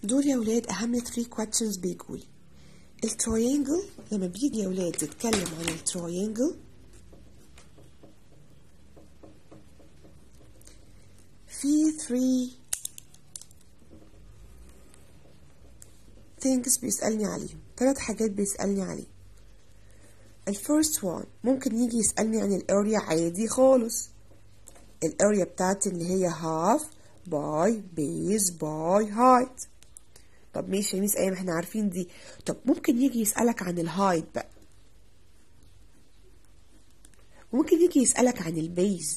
دول يا ولاد أهم 3 questions بيجولي التراينجل لما بيجي يا ولاد يتكلم عن التراينجل في 3 things بيسألني عليهم ثلاث حاجات بيسألني عليهم الفيرست وان ممكن يجي يسألني عن الاريا عادي خالص الاريا بتاعتي اللي هي half باي بيز باي هايت طب ماشي يا ميس ايام احنا عارفين دي طب ممكن يجي يسألك عن الهايت بقى ممكن يجي يسألك عن البيز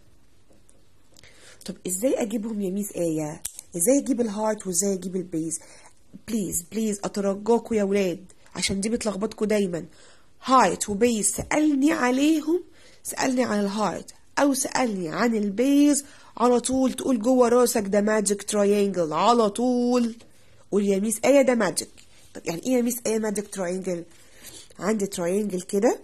طب ازاي اجيبهم يا ميس ايه ازاي اجيب الهايت وازاي اجيب البيز بليز بليز اترجاكوا يا ولاد عشان دي بتلخبطكوا دايما هايت وبيز سألني عليهم سألني عن الهايت او سألني عن البيز على طول تقول جوه راسك ده ماجيك تراينجل على طول قول يا ميس ايه ده ماجيك طب يعني ايه يا ميس ايه ماجيك تراينجل عندي تراينجل كده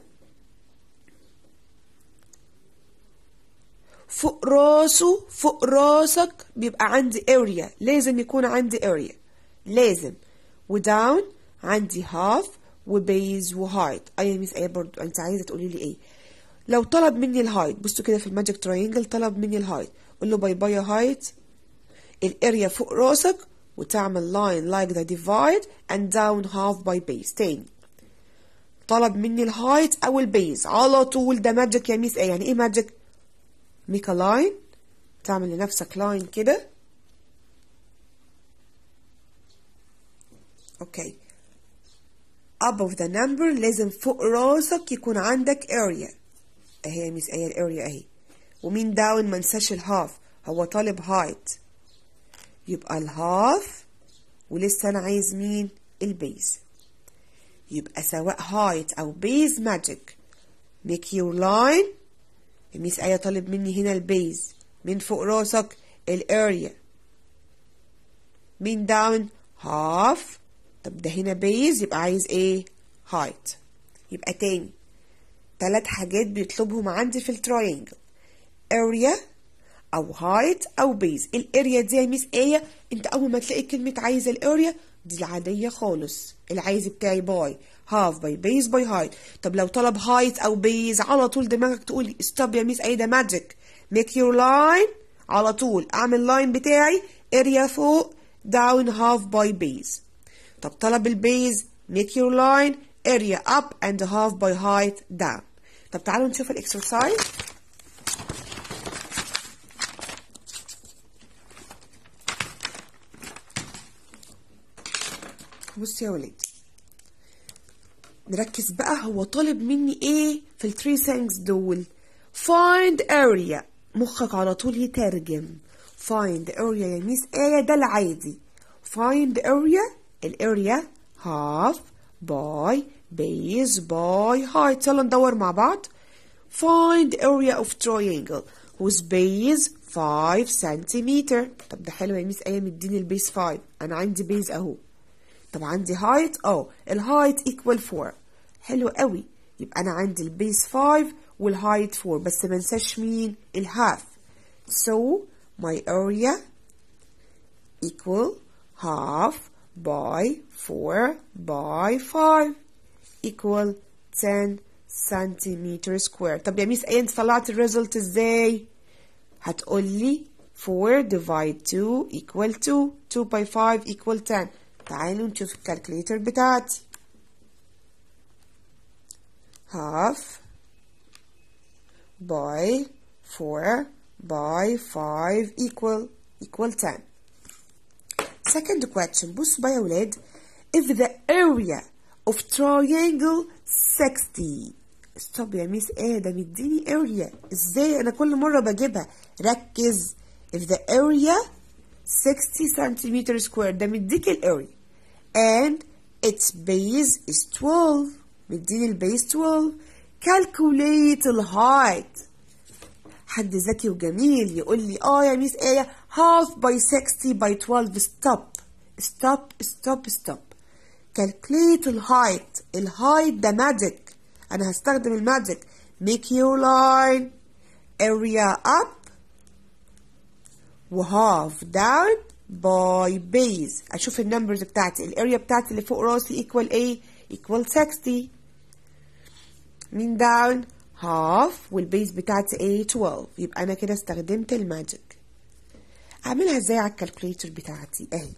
فوق راسه فوق راسك بيبقى عندي اريا لازم يكون عندي اريا لازم وداون عندي هاف وبيز وهايت اي ميس ايه برضو انت عايزه تقولي لي ايه لو طلب مني الهايت بصوا كده في الماجيك تراينجل طلب مني الهايت قول له باي باي يا هايت الاريا فوق راسك وتعمل line like the divide and down half by base تاني طلب مني الهايت او البيز على طول ده ماجيك يا ميس ايه يعني ايه ماجيك ميك لاين تعمل لنفسك لاين كده اوكي above the number لازم فوق راسك يكون عندك area اهي يا ميس ايه الاريا اهي ومين داون ما ننساش الهاف هو طالب هايت يبقى الهاف ولسه انا عايز مين البيز يبقى سواء هايت او بيز ماجيك make your line الميس آية طالب مني هنا البيز من فوق راسك الاريا من داون هاف طب ده هنا بيز يبقى عايز ايه هايت يبقى تاني تلات حاجات بيطلبهم عندي في التراينجل اريا او هايت او بيز الاريا دي يا ميس ايه انت اول ما تلاقي كلمه عايزه الاريا دي العاديه خالص العايز بتاعي باي هاف باي بيز باي هايت طب لو طلب هايت او بيز على طول دماغك تقول ستوب يا ميس ايه ده ماجيك ميك يور لاين على طول اعمل لاين بتاعي اريا فوق داون هاف باي بيز طب طلب البيز ميك يور لاين اريا اب اند هاف باي هايت داون طب تعالوا نشوف الاكسرسايز بص يا ولاد نركز بقى هو طالب مني ايه في الثري things دول find area مخك على طول يترجم find area يا ميس ايه ده العادي find area الاريا half by base by height يلا ندور مع بعض find area of triangle whose base 5 سنتيمتر طب ده حلو يا ميس ايه مديني البيس 5 انا عندي بيز اهو طب عندي هايت اه الهايت ايكوال 4 حلو قوي يبقى انا عندي البيس 5 والهايت 4 بس ما انساش مين الهاف so my area equal half by 4 by 5 equal 10 centimeter square طب يا ميس ايه انت طلعت الريزلت ازاي هتقول لي 4 divide 2 equal 2 2 by 5 equal 10 تعالوا نشوف الكالكوليتر بتاعتي half by 4 by 5 equal equal 10 second question بصوا بقى يا ولاد if the area of triangle 60 stop يا ميس ايه ده مديني area ازاي انا كل مرة بجيبها ركز if the area 60 centimeter square ده مديك الاريا and its base is 12 مديني البيس 12 calculate الهايت حد ذكي وجميل يقول لي اه يا ميس ايه half by 60 by 12 stop stop stop stop calculate الهايت الهايت ده ماجيك انا هستخدم الماجيك make your line area up وهاف down by base اشوف النمبرز بتاعتي الاريا بتاعتي اللي فوق راسي equal ايه equal 60 من down half والبيز بتاعتي ايه 12 يبقى انا كده استخدمت الماجيك اعملها ازاي على الكالكوليتر بتاعتي اهي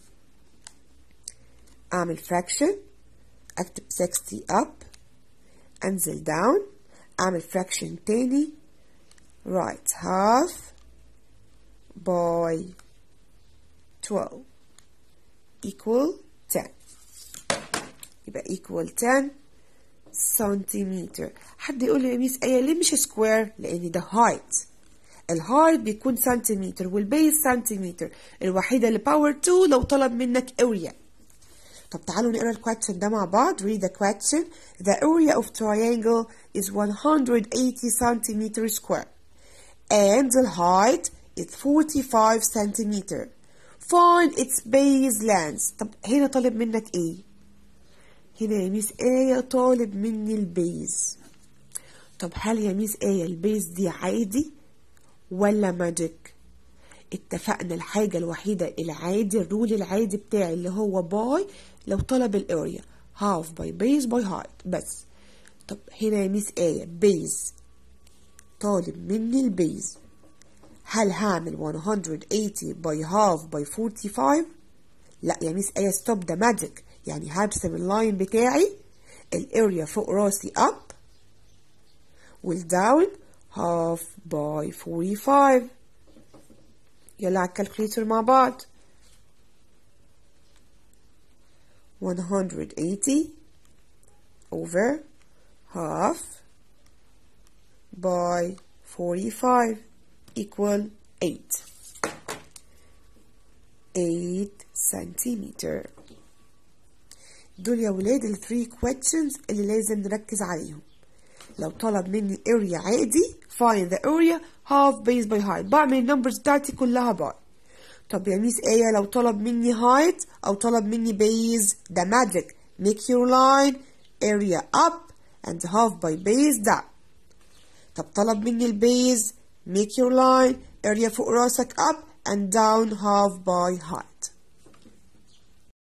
اعمل fraction اكتب 60 up انزل down اعمل fraction تاني right half by 12 equal 10 يبقى equal 10 سنتيمتر حد يقول لي يا ميس ايه ليه مش سكوير لان ده هايت الهايت بيكون سنتيمتر والبيس سنتيمتر الوحيدة اللي باور 2 لو طلب منك اريا طب تعالوا نقرا الكويتشن ده مع بعض read the question the area of triangle is 180 centimeter square and the height is 45 centimeter find its base length طب هنا طالب منك ايه هنا يا ميس ايه طالب مني البيز طب هل يا ميس ايه البيز دي عادي ولا ماجيك اتفقنا الحاجة الوحيدة العادي الرول العادي بتاعي اللي هو باي لو طلب الاريا هاف باي بيز باي هايت بس طب هنا يا ميس ايه بيز طالب مني البيز هل هعمل 180 باي هاف باي 45 لا يا ميس ايه ستوب ده ماجيك يعني هرسم اللاين بتاعي الاريا فوق راسي اب والداون half by 45 يلا على الكالكوليتر مع بعض 180 over half by 45 equal 8 8 centimeter دول يا ولاد ال 3 questions اللي لازم نركز عليهم لو طلب مني area عادي find the area half base by height بعمل النمبرز بتاعتي كلها باي طب يا ميس ايه لو طلب مني height او طلب مني base ده magic make your line area up and half by base down طب طلب مني البيز make your line area فوق راسك up and down half by height